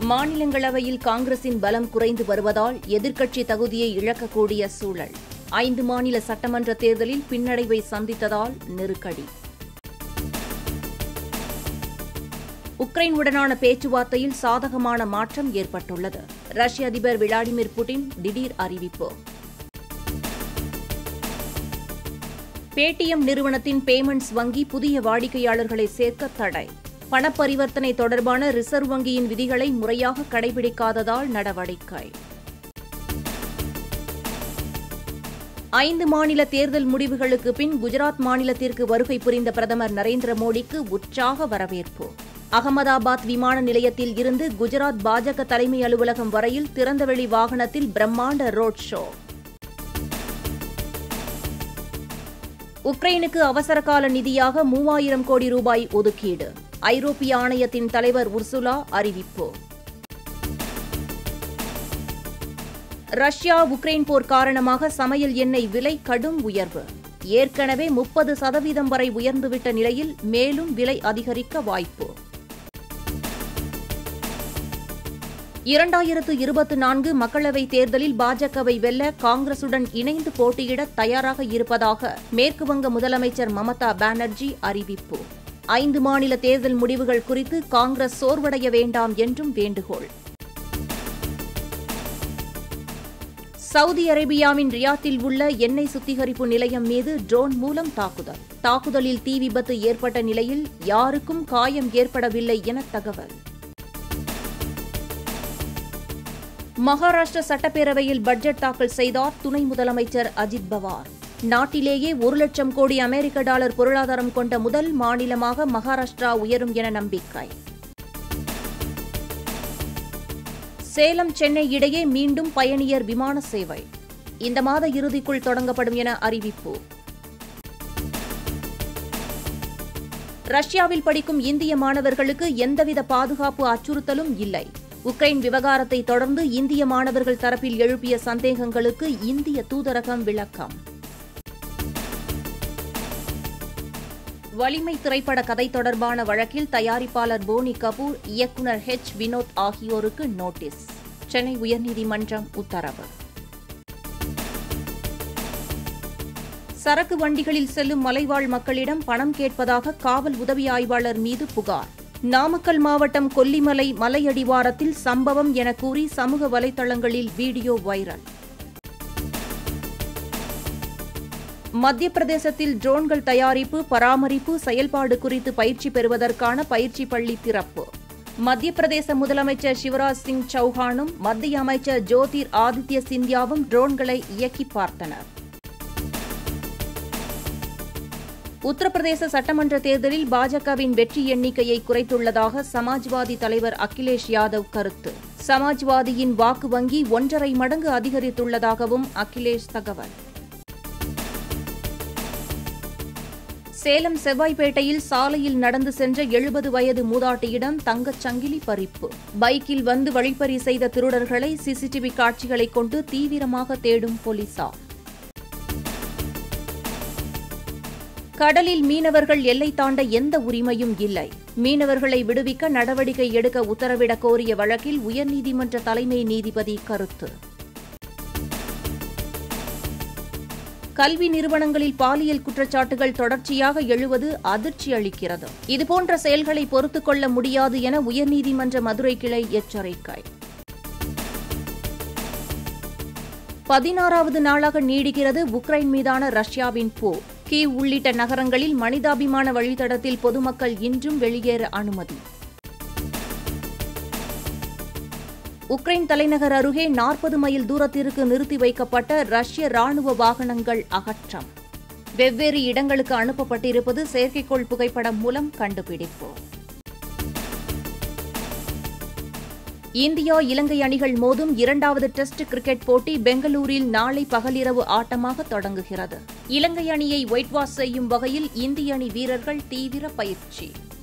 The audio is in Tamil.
மாநிலங்களவையில் காங்கிரசின் பலம் குறைந்து வருவதால் எதிர்க்கட்சி தகுதியை இழக்கக்கூடிய சூழல் ஐந்து மாநில சட்டமன்ற தேர்தலில் பின்னடைவை சந்தித்ததால் நெருக்கடி உக்ரைன் உடனான பேச்சுவார்த்தையில் சாதகமான மாற்றம் ஏற்பட்டுள்ளது ரஷ்ய அதிபர் விளாடிமிர் புட்டின் திடீர் அறிவிப்பு பேடிஎம் நிறுவனத்தின் பேமெண்ட்ஸ் வங்கி புதிய வாடிக்கையாளர்களை சேர்க்க தடை பணப்பரிவர்த்தனை தொடர்பான ரிசர்வ் வங்கியின் விதிகளை முறையாக கடைபிடிக்காததால் நடவடிக்கை ஐந்து மாநில தேர்தல் முடிவுகளுக்கு பின் குஜராத் மாநிலத்திற்கு வருகை புரிந்த பிரதமர் நரேந்திர மோடிக்கு உற்சாக வரவேற்பு அகமதாபாத் விமான நிலையத்தில் இருந்து குஜராத் பாஜக தலைமை அலுவலகம் வரையில் திறந்தவெளி வாகனத்தில் பிரம்மாண்ட ரோட் ஷோ உக்ரைனுக்கு அவசரகால நிதியாக மூவாயிரம் கோடி ரூபாய் ஒதுக்கீடு ஐரோப்பிய ஆணையத்தின் தலைவர் உர்சுலா அறிவிப்பு ரஷ்யா உக்ரைன் போர் காரணமாக சமையல் எண்ணெய் விலை கடும் உயர்வு ஏற்கனவே முப்பது சதவீதம் வரை உயர்ந்துவிட்ட நிலையில் மேலும் விலை அதிகரிக்க வாய்ப்பு இரண்டாயிரத்து இருபத்தி நான்கு மக்களவைத் தேர்தலில் பாஜகவை வெல்ல காங்கிரசுடன் இணைந்து போட்டியிட தயாராக இருப்பதாக மேற்குவங்க முதலமைச்சர் மமதா பானர்ஜி அறிவிப்பு ஐந்து மாநில தேர்தல் முடிவுகள் குறித்து காங்கிரஸ் சோர்வடைய வேண்டாம் என்றும் வேண்டுகோள் சவுதி அரேபியாவின் ரியாத்தில் உள்ள எண்ணெய் சுத்திகரிப்பு நிலையம் மீது ட்ரோன் மூலம் தாக்குதல் தாக்குதலில் தீ விபத்து ஏற்பட்ட நிலையில் யாருக்கும் காயம் ஏற்படவில்லை என தகவல் மகாராஷ்டிர சட்டப்பேரவையில் பட்ஜெட் தாக்கல் செய்தார் துணை முதலமைச்சர் அஜித் பவார் நாட்டிலேயே ஒரு லட்சம் கோடி அமெரிக்க டாலர் பொருளாதாரம் கொண்ட முதல் மாநிலமாக மகாராஷ்டிரா உயரும் என நம்பிக்கை சேலம் சென்னை இடையே மீண்டும் பயணியர் விமான சேவை இந்த மாத இறுதிக்குள் தொடங்கப்படும் என அறிவிப்பு ரஷ்யாவில் படிக்கும் இந்திய மாணவர்களுக்கு எந்தவித பாதுகாப்பு அச்சுறுத்தலும் இல்லை உக்ரைன் விவகாரத்தை தொடர்ந்து இந்திய மாணவர்கள் தரப்பில் எழுப்பிய சந்தேகங்களுக்கு இந்திய தூதரகம் விளக்கம் வலிமை திரைப்பட கதை தொடர்பான வழக்கில் தயாரிப்பாளர் போனி கபூர் இயக்குநர் ஹெச் வினோத் ஆகியோருக்கு நோட்டீஸ் சென்னை உயர்நீதிமன்றம் உத்தரவு சரக்கு வண்டிகளில் செல்லும் மலைவாழ் மக்களிடம் பணம் கேட்பதாக காவல் உதவி ஆய்வாளர் மீது புகார் நாமக்கல் மாவட்டம் கொல்லிமலை மலையடிவாரத்தில் சம்பவம் என கூறி சமூக வலைதளங்களில் வீடியோ வைரல் மத்திய பிரதேசத்தில் ட்ரோன்கள் தயாரிப்பு பராமரிப்பு செயல்பாடு குறித்து பயிற்சி பெறுவதற்கான பயிற்சி பள்ளி திறப்பு மத்திய பிரதேச முதலமைச்சர் சிவராஜ் சிங் சௌஹானும் மத்திய அமைச்சர் ஜோதிர் ஆதித்ய சிந்தியாவும் ட்ரோன்களை இயக்கி பார்த்தனர் உத்தரப்பிரதேச சட்டமன்ற தேர்தலில் பாஜகவின் வெற்றி எண்ணிக்கையை குறைத்துள்ளதாக சமாஜ்வாதி தலைவர் அகிலேஷ் யாதவ் கருத்து சமாஜ்வாதியின் வாக்கு வங்கி ஒன்றரை மடங்கு அதிகரித்துள்ளதாகவும் அகிலேஷ் தகவல் சேலம் செவ்வாய்ப்பேட்டையில் சாலையில் நடந்து சென்ற எழுபது வயது மூதாட்டியிடம் தங்கச் சங்கிலி பறிப்பு பைக்கில் வந்து வழிப்பறி செய்த திருடர்களை சிசிடிவி காட்சிகளை கொண்டு தீவிரமாக தேடும் போலீசார் கடலில் மீனவர்கள் எல்லை தாண்ட எந்த உரிமையும் இல்லை மீனவர்களை விடுவிக்க நடவடிக்கை எடுக்க உத்தரவிடக் கோரிய வழக்கில் உயர்நீதிமன்ற தலைமை நீதிபதி கருத்து கல்வி நிறுவனங்களில் பாலியல் குற்றச்சாட்டுகள் தொடர்ச்சியாக எழுவது அதிர்ச்சி அளிக்கிறது இதுபோன்ற செயல்களை பொறுத்துக் கொள்ள முடியாது என உயர்நீதிமன்ற மதுரை கிளை எச்சரிக்கை பதினாறாவது நாளாக நீடிக்கிறது உக்ரைன் மீதான ரஷ்யாவின் போர் கீவ் உள்ளிட்ட நகரங்களில் மனிதாபிமான வழித்தடத்தில் பொதுமக்கள் இன்றும் வெளியேற அனுமதி உக்ரைன் தலைநகர் அருகே நாற்பது மைல் தூரத்திற்கு நிறுத்தி வைக்கப்பட்ட ரஷ்ய ராணுவ வாகனங்கள் அகற்றம் வெவ்வேறு இடங்களுக்கு அனுப்பப்பட்டிருப்பது செயற்கைக்கோள் புகைப்படம் மூலம் கண்டுபிடிப்பு இந்தியா இலங்கை அணிகள் மோதும் இரண்டாவது டெஸ்ட் கிரிக்கெட் போட்டி பெங்களூரில் நாளை பகலிரவு ஆட்டமாக தொடங்குகிறது இலங்கை அணியை ஒயிட் வாஷ் செய்யும் வகையில் இந்திய அணி வீரர்கள் தீவிர பயிற்சி